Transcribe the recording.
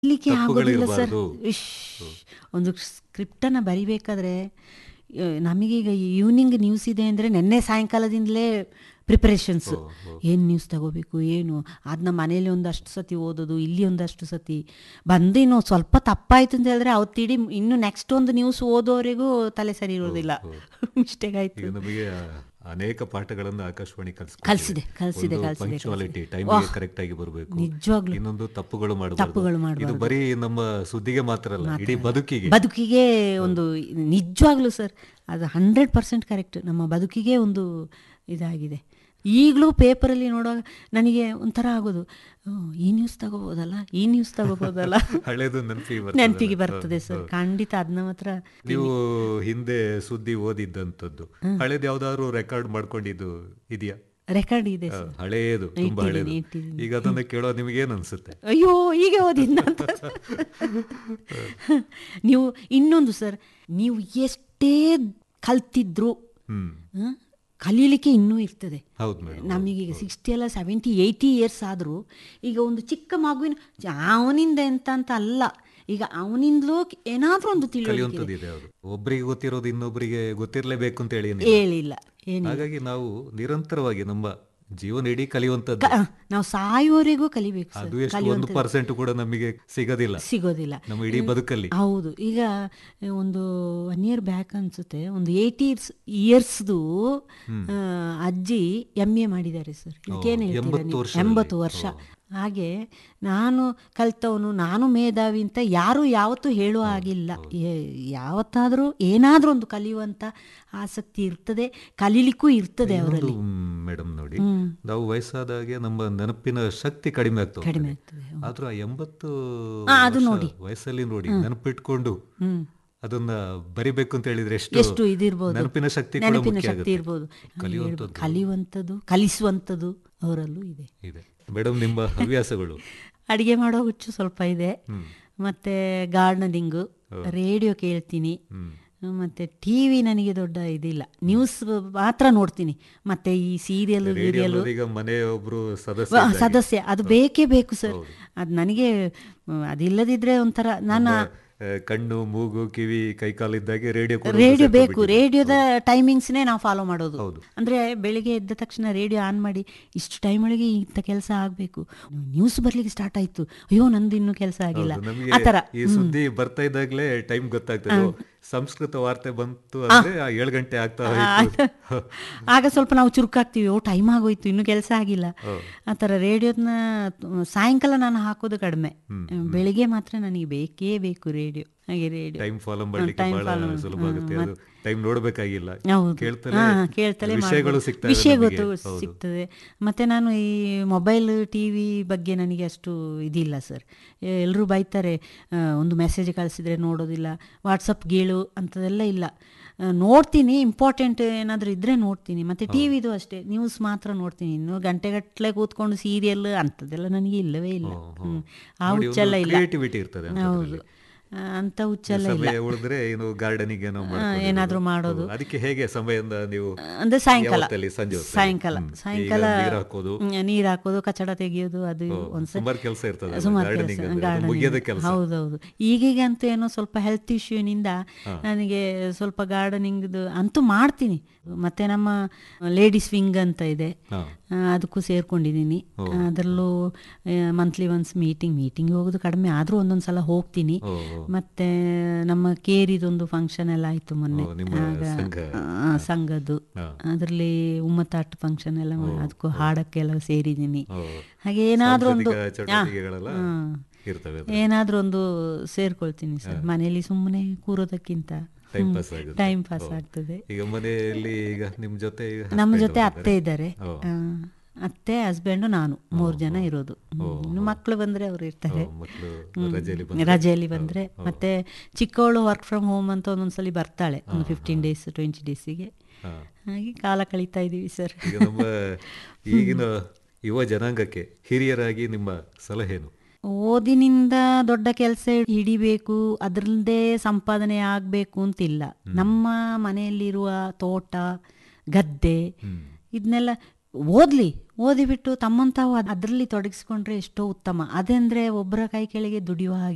ಬರೀಲಿಕ್ಕೆ ಆಗೋದಿಲ್ಲ ಸರ್ ತಪ್ಪುಗಳಿರ್ಬಾರ್ದು. ಇಶ್ ಒಂದು ಸ್ಕ್ರಿಪ್ಟನ್ನು ಬರಿಬೇಕಾದ್ರೆ ಆ, ನಮಗೀಗ ಈವ್ನಿಂಗ್ ನ್ಯೂಸ್ ಇದೆ ಅಂದರೆ ನಿನ್ನೆ ಸಾಯಂಕಾಲದಿಂದಲೇ ಪ್ರಿಪರೇಷನ್ಸ್ ಓ, ಓ. ಏನು ನ್ಯೂಸ್ ತಗೋಬೇಕು ಏನು ಅದನ್ನ ಮನೇಲಿ ಒಂದಷ್ಟು ಸತಿ ಓದೋದು ಇಲ್ಲಿ ಒಂದಷ್ಟು ಸತಿ ಬಂದು ಇನ್ನು ಸ್ವಲ್ಪ ತಪ್ಪಾಯ್ತು ಅಂತ ಹೇಳಿದ್ರೆ ಅವತ್ತಿಡೀ ಇನ್ನು ನೆಕ್ಸ್ಟ್ ಒಂದು ನ್ಯೂಸ್ ಓದೋವರೆಗೂ ತಲೆ ಸರಿ ಇರೋದಿಲ್ಲ ಮಿಸ್ಟೇಕ್ ಆಯ್ತು ಈಗ ನಮಗೆ ಆ, ಅನೇಕ ಪಾಠಗಳನ್ನು ಆಕಾಶವಾಣಿ ಕಲ್ಸಿದೆ, ಕಲ್ಸಿದೆ, ಕಲ್ಸಿದೆ, ಪಂಕ್ಚುಯಾಲಿಟಿ ಟೈಮ್ ಕರೆಕ್ಟ್ ಆಗಿ ಬರಬೇಕು ನಿಜವಾಗ್ಲೂ ಇನ್ನೊಂದು ತಪ್ಪುಗಳು ತಪ್ಪುಗಳು ಮಾಡಬಾರ್ದು ಇದು ಮಾಡ್ಬಾರ್ದು. ಬರೀ ನಮ್ಮ ಸುದ್ದಿಗೆ ಮಾತ್ರ ಅಲ್ಲ ಇಡೀ ಬದುಕಿಗೆ ಬದುಕಿಗೆ ಒಂದು ನಿಜವಾಗ್ಲೂ ಸರ್ ಅದು ಹಂಡ್ರೆಡ್ ಪರ್ಸೆಂಟ್ ಕರೆಕ್ಟ್ ನಮ್ಮ ಬದುಕಿಗೆ ಒಂದು ಇದಾಗಿದೆ ಈಗಲೂ ಪೇಪರಲ್ಲಿ ನೋಡುವಾಗ ನನಗೆ ಒಂಥರ ಆಗೋದು "ಓ, ಈ ನ್ಯೂಸ್ ತಗೋಬೋದಲ್ಲ ಈ ನ್ಯೂಸ್ ತಗೋಬೋದಲ್ಲ ಹಳೇದು ನೆನಪಿಗೆ ಬರ್ತದೆ. ನೆನಪಿಗೆ ಬರ್ತದೆ ಸರ್ ಖಂಡಿತ ಅದನ್ನ ಮಾತ್ರ ನೀವು ಹಿಂದೆ ಸುದ್ದಿ ಓದಿದ್ದಂಥದ್ದು ಹಳೇದು ಯಾವ್ದಾದ್ರು ರೆಕಾರ್ಡ್ ಮಾಡ್ಕೊಂಡಿದ್ದು ಇದೆಯಾ ರೆಕಾರ್ಡ್ ಇದೆ ಆ, ಸರ್ ಹಳೇದು ತುಂಬಾ ಇಟ್ಟಿದ್ದೀನಿ, ಹಳೇದು ಇಟ್ಟಿದ್ದೀನಿ. ಈಗ ಅದನ್ನ ಕೇಳೋ ನಿಮಗೆ ಏನ್ ಅನ್ಸುತ್ತೆ ಅಯ್ಯೋ ಈಗ ಓದಿದ್ನ ಅಂತ ನೀವು ಇನ್ನೊಂದು ಸರ್ ನೀವು ಎಷ್ಟೇ ಕಲ್ತಿದ್ರು ಹ್ಮ್ ಹ? ಕಲೀಲಿಕ್ಕೆ ಇನ್ನೂ ಇರ್ತದೆ ಹೌದು ಮೇಡಮ್ ನಮಗೀಗ ಸಿಕ್ಸ್ಟಿ ಅಲ್ಲ ಸೆವೆಂಟಿ ಏಯ್ಟಿ ಇಯರ್ಸ್ ಆದರೂ ಈಗ ಒಂದು ಚಿಕ್ಕ ಮಗುವಿನ ಅವನಿಂದ ಎಂತ ಅಂತ ಅಲ್ಲ ಈಗ ಅವನಿಂದಲೂ ಏನಾದರೂ ಒಂದು ತಿಳಿಯೋದು ಕಲಿಯುವಂಥದ್ದು ಇದೆ ಹೌದು ಒಬ್ಬರಿಗೆ ಗೊತ್ತಿರೋದು ಇನ್ನೊಬ್ಬರಿಗೆ ಗೊತ್ತಿರಲೇಬೇಕು ಅಂತ ಹೇಳಿ ಏನಿಲ್ಲ. ಹೇಳಿಲ್ಲ ಏನು ಹಾಗಾಗಿ ನಾವು ನಿರಂತರವಾಗಿ ನಮ್ಮ ಜೀವನ ಇಡೀ ಕಲಿಯುವಂಥದ್ದು ನಾವು ಸಾಯುವವರೆಗೂ ಕಲಿಬೇಕು ಸರ್ ಅದು ಎಷ್ಟು ಒಂದು ಪರ್ಸೆಂಟ್ ಕೂಡ ನಮಗೆ ಸಿಗೋದಿಲ್ಲ ಸಿಗೋದಿಲ್ಲ ನಮ್ಮ ಇಡೀ ಬದುಕಲ್ಲಿ ಹೌದು ಈಗ ಒಂದು ಒನ್ ಇಯರ್ ಬ್ಯಾಕ್ ಅನ್ಸುತ್ತೆ ಒಂದು ಏಯ್ಟಿ ಇಯರ್ಸ್ ಇಯರ್ಸ್ದು ಅಜ್ಜಿ ಎಮ್ ಎ ಮಾಡಿದ್ದಾರೆ ಸರ್ ಇದಕ್ಕೇನು ಹೇಳ್ತೀರಾ ಎಂಬತ್ತು ನೀವು? ವರ್ಷದಲ್ಲಿ. ಎಂಬತ್ತು ವರ್ಷ ಹಾಗೆ ನಾನು ಕಲ್ತವನು ನಾನು ಮೇಧಾವಿ ಅಂತ ಯಾರು ಯಾವತ್ತೂ ಹೇಳುವ ಹಾಗಿಲ್ಲ ಏ- ಯಾವತ್ತಾದರೂ ಏನಾದರೂ ಒಂದು ಕಲಿಯುವಂಥ ಆಸಕ್ತಿ ಇರ್ತದೆ ಕಲೀಲಿಕ್ಕೂ ಇರ್ತದೆ ಅವರಲ್ಲಿ ಮೇಡಮ್ ನೋಡಿ ನಾವು ವಯಸ್ಸಾದಾಗೆ ನಮ್ಮ ನೆನಪಿನ ಶಕ್ತಿ ಕಡಿಮೆ ಆಗ್ತದೆ ಕಡಿಮೆ ಆಗ್ತದೆ ಆದ್ರೂ ಆ ಎಂಬತ್ತು ಆ, ಅದು ವರ್ಷ ನೋಡಿ. ವಯಸ್ಸಲ್ಲಿ ನೋಡಿ ನೆನಪಿಟ್ಕೊಂಡು ಹ್ಮ್ ಅದನ್ನ ಬರಿಬೇಕು ಅಂತ ಹೇಳಿದ್ರೆ ಎಷ್ಟು ಎಷ್ಟು ಇದಿರ್ಬೋದು ನೆನಪಿನ ಶಕ್ತಿ ಕೂಡ ನೆನಪಿನ ಮುಖ್ಯ ಶಕ್ತಿ ಆಗುತ್ತೆ. ಇರ್ಬೋದು ಕಲಿಯುವಂಥದ್ದು ಕಲಿಯುವಂಥದ್ದು ಕಲಿಸುವಂಥದ್ದು ಅವರಲ್ಲೂ ಇದೆ ಇದೆ ಮೇಡಮ್ ನಿಮ್ಮ ಹವ್ಯಾಸಗಳು ಅಡಿಗೆ ಮಾಡೋ ಹುಚ್ಚು ಸ್ವಲ್ಪ ಇದೆ ಮತ್ತೆ ಗಾರ್ಡನಿಂಗು ರೇಡಿಯೋ ಕೇಳ್ತೀನಿ ಮತ್ತೆ ಟಿ ವಿ ನನಗೆ ದೊಡ್ಡ ಇದಿಲ್ಲ ನ್ಯೂಸ್ ಮಾತ್ರ ನೋಡ್ತೀನಿ ಮತ್ತೆ ಈ ಸೀರಿಯಲ್ ರೇಡಿಯೋ ಗೀರಿಯಲ್ ಈಗ ಮನೆ ಒಬ್ರು ಸದಸ್ಯ ವ- ಇದ್ದಾಗೆ. ಸದಸ್ಯ ಅದು ಬೇಕೇ ಬೇಕು ಸರ್ ಅದು ನನಗೆ ಮ್, ಅದಿಲ್ಲದಿದ್ರೆ ಒಂಥರ ನಾನು ಆ, ಕಣ್ಣು ಮೂಗು ಕಿವಿ ಕೈಕಾಲಿದ್ದಾಗೆ ರೇಡಿಯೋ ಕೂಡ ರೇಡಿಯೋ ಒಂದು ಬೇಕು ಸೇರ್ಕೊಂಡ್ಬಿಟ್ಟಿದೆ. ರೇಡಿಯೋದ ಟೈಮಿಂಗ್ಸ್ನೇ ನಾವು ಫಾಲೋ ಮಾಡೋದು ಹೌದು. ಅಂದರೆ ಬೆಳಿಗ್ಗೆ ಎದ್ದ ತಕ್ಷಣ ರೇಡಿಯೋ ಆನ್ ಮಾಡಿ ಇಷ್ಟು ಟೈಮ್ ಒಳಗೆ ಇಂಥ ಕೆಲಸ ಆಗಬೇಕು ನ್ಯೂಸ್ ಬರ್ಲಿಕ್ಕೆ ಸ್ಟಾರ್ಟ್ ಆಯ್ತು ಅಯ್ಯೋ ನಂದು ಇನ್ನೂ ಕೆಲಸ ಆಗಿಲ್ಲ ಹೌದು, ನಮಗೆ ಆ ಥರ ಈ ಸುದ್ದಿ ಬರ್ತಾ ಇದ್ದಾಗ್ಲೇ ಟೈಮ್ ಗೊತ್ತಾಗ್ತದೆ ಓ, ಸಂಸ್ಕೃತ ವಾರ್ತೆ ಬಂತು ಅಂದ್ರೆ ಆ ಏಳು ಗಂಟೆ ಆಗ್ತಾ ಹೋಯ್ತು ಆಗ ಸ್ವಲ್ಪ ನಾವು ಚುರುಕಾಗ್ತೀವಿ ಓ ಟೈಮ್ ಆಗೋಯ್ತು ಇನ್ನೂ ಕೆಲಸ ಆಗಿಲ್ಲ ಆ ಥರ ರೇಡಿಯೋದನ್ನ ಸಾಯಂಕಾಲ ನಾನು ಹಾಕೋದು ಕಡಿಮೆ ಬೆಳಿಗ್ಗೆ ಮಾತ್ರ ನನಗೆ ಬೇಕೇ ಬೇಕು ರೇಡಿಯೋ ಹಾಗೆ ರೇಡಿಯೋ ಟೈಮ್ ಫಾಲೋ ಮಾಡ್ಲಿಕ್ಕೆ time ಬಹಳ follow- ಸುಲಭ ಹ್ಮ್, ಆಗುತ್ತೆ ಅದು ಟೈಮ್ ನೋಡ್ಬೇಕಾಗಿಲ್ಲ ಹೌದು ಕೇಳ್ತಲೇ ಹಾ, ಕೇಳ್ತಲೇ ವಿಷಯಗಳು ಮಾಡ್ಬೋದು. ಸಿಗ್ತವೆ ವಿಷಯ ನಮಗೆ. ಗೊತ್ತು ಹೌದು. ಸಿಗ್ತದೆ ಮತ್ತೆ ನಾನು ಈ ಮೊಬೈಲ್ ಟಿ ವಿ ಬಗ್ಗೆ ನನಗೆ ಅಷ್ಟು ಇದಿಲ್ಲ ಸರ್ ಎಲ್ಲರೂ ಬೈತಾರೆ ಆ, ಒಂದು ಮೆಸೇಜ್ ಕಳಿಸಿದ್ರೆ ನೋಡೋದಿಲ್ಲ ವಾಟ್ಸಪ್ ಗೀಳು ಅಂಥದ್ದೆಲ್ಲ ಇಲ್ಲ ಆ, ನೋಡ್ತೀನಿ ಇಂಪಾರ್ಟೆಂಟ್ ಏನಾದರೂ ಇದ್ದರೆ ನೋಡ್ತೀನಿ ಮತ್ತು ಟಿ ವಿದು ಅಷ್ಟೇ ನ್ಯೂಸ್ ಮಾತ್ರ ನೋಡ್ತೀನಿ ಇನ್ನು ಗಂಟೆಗಟ್ಟಲೆ ಕೂತ್ಕೊಂಡು ಸೀರಿಯಲ್ ಅಂಥದ್ದೆಲ್ಲ ನನಗೆ ಇಲ್ಲವೇ ಇಲ್ಲ ಹ್ಮ್. ಆ ನೋಡಿ, ಒಂದು ಹುಚ್ಚೆಲ್ಲ ಇಲ್ಲ creativity ಇರ್ತದೆ ಹೌದು ಆ, ಅಂಥ ಹುಚ್ಚೆಲ್ಲ ಇಲ್ಲ ಸಮಯ ಉಳಿದ್ರೆ ಏನು ಗಾರ್ಡನಿಂಗ್ ಏನೋ ಮಾಡ್ಕೊಳ್ಳೋದು. ಏನಾದ್ರೂ ಮಾಡೋದು. ಹೌದು. ಅದಕ್ಕೆ ಹೇಗೆ ಸಮಯದಿಂದ ನೀವು ಅಂದ್ರೆ ಸಾಯಂಕಾಲ ಯಾವತ್ತಲ್ಲಿ? ಸಂಜೆ ಹೊತ್ತಲ್ಲಿ? ಸಾಯಂಕಾಲ ಹ್ಮ್. ಸಾಯಂಕಾಲ ಈಗ ನೀರ್ ಹಾಕೋದು. ಹ್ಮ್, ನೀರ್ ಹಾಕೋದು ಕಚಡ ತೆಗೆಯೋದು ಅದು ಒಂದ್ಸಲ ಸುಮಾರು ಕೆಲಸ ಇರ್ತದೆ ಅಲ್ಲ, ಸುಮಾರು gardening ಕೆಲಸ ಅಂದ್ರೆ. ಅದು ಮುಗಿಯದ ಕೆಲಸ ಹೌದೌದು ಈಗೀಗಂತೂ ಏನೋ ಸ್ವಲ್ಪ ಹೆಲ್ತ್ ಇಶ್ಯೂನಿಂದ ನನಗೆ ಸ್ವಲ್ಪ ಗಾರ್ಡನಿಂಗ್ದು ಅಂತೂ ಮಾಡ್ತೀನಿ ಮತ್ತೆ ನಮ್ಮ ಲೇಡೀಸ್ ವಿಂಗ್ ಅಂತ ಇದೆ ಹಾ. ಆ, ಅದಕ್ಕೂ ಸೇರ್ಕೊಂಡಿದ್ದೀನಿ ಅದರಲ್ಲೂ ಮಂತ್ಲಿ ಒನ್ಸ್ ಮೀಟಿಂಗ್ ಮೀಟಿಂಗ್ ಹೋಗೋದು ಕಡಿಮೆ ಆದರೂ ಒಂದೊಂದು ಸಲ ಹೋಗ್ತೀನಿ ಓ, ಓ. ಮತ್ತೆ ನಮ್ಮ ಕೇರಿದೊಂದು ಫಂಕ್ಷನ್ ಎಲ್ಲ ಆಯ್ತು ಮೊನ್ನೆ ಓ, ನಿಮ್ಮ ಆಗ ಸಂಘ. ಆ, ಸಂಘದ್ದು ಹಾ. ಅದರಲ್ಲಿ ಉಮ್ಮತ್ತಾಟ ಫಂಕ್ಷನ್ ಎಲ್ಲ ಮಾಡಿ ಅದಕ್ಕೂ ಹಾಡಕ್ಕೆಲ್ಲ ಸೇರಿದ್ದೀನಿ ಓ. ಹಾಗೆ ಏನಾದ್ರೂ ಒಂದು ಸಾಂಸ್ಕೃತಿಕ ಆ, ಚಟುವಟಿಕೆಗಳೆಲ್ಲ ಹ್ಮ್. ಇರ್ತವೆ ಅದು. ಏನಾದ್ರೂ ಒಂದು ಸೇರ್ಕೊಳ್ತೀನಿ ಸರ್ ಮನೆಯಲ್ಲಿ ಸುಮ್ಮನೆ ಕೂರೋದಕ್ಕಿಂತ ಟೈಮ್ ಪಾಸ್ ಆಗುತ್ತೆ ಟೈಮ್ ಪಾಸ್ ಆಗ್ತದೆ ಈಗ ಮನೆಯಲ್ಲಿ ಈಗ ನಿಮ್ ಜೊತೆ ಈಗ ನಮ್ಮ husband ಜೊತೆ ಅವ್ರು ಅತ್ತೆ ಇದ್ದಾರೆ ಓ. ಆ, ಅತ್ತೆ ಹಸ್ಬೆಂಡು ನಾನು ಮೂರು ಜನ ಇರೋದು ಹ್ಮ್. ಇನ್ನು ಮಕ್ಕಳು ಬಂದ್ರೆ ಅವ್ರು ಇರ್ತಾರೆ ಓ, ಮಕ್ಳು ಹ್ಮ್. ರಜೆಯಲ್ಲಿ ಬಂದ್ರೆ. ರಜೆಯಲ್ಲಿ ಬಂದ್ರೆ ಮತ್ತೆ ಚಿಕ್ಕವಳು ವರ್ಕ್ ಫ್ರಮ್ ಹೋಮ್ ಅಂತ ಒಂದೊಂದ್ಸಲಿ ಬರ್ತಾಳೆ ಒಂದು ಫಿಫ್ಟೀನ್ ಡೇಸ್ ಟ್ವೆಂಟಿ ಡೇಸಿಗೆ ಹಾ. ಹಾಗೆ ಕಾಲ ಕಳೀತಾ ಇದೀವಿ ಸರ್ ಈಗ ನಮ್ಮ ಈಗಿನ ಯುವ ಜನಾಂಗಕ್ಕೆ ಹಿರಿಯರಾಗಿ ನಿಮ್ಮ ಸಲಹೆನು ಓದಿನಿಂದ ದೊಡ್ಡ ಕೆಲಸ ಹಿಡಿಬೇಕು ಅದರದ್ದೇ ಸಂಪಾದನೆ ಆಗಬೇಕು ಅಂತಿಲ್ಲ ನಮ್ಮ ಮನೆಯಲ್ಲಿರುವ ತೋಟ ಗದ್ದೆ ಇದನ್ನೆಲ್ಲ ಓದಲಿ ಓದಿಬಿಟ್ಟು ತಮ್ಮಂತಾವು ಅದರಲ್ಲಿ ತೊಡಗಿಸ್ಕೊಂಡ್ರೆ ಎಷ್ಟೋ ಉತ್ತಮ ಅದಂದ್ರೆ ಒಬ್ಬರ ಕೈ ಕೆಳಗೆ ದುಡಿಯುವ ಹಾಗೆ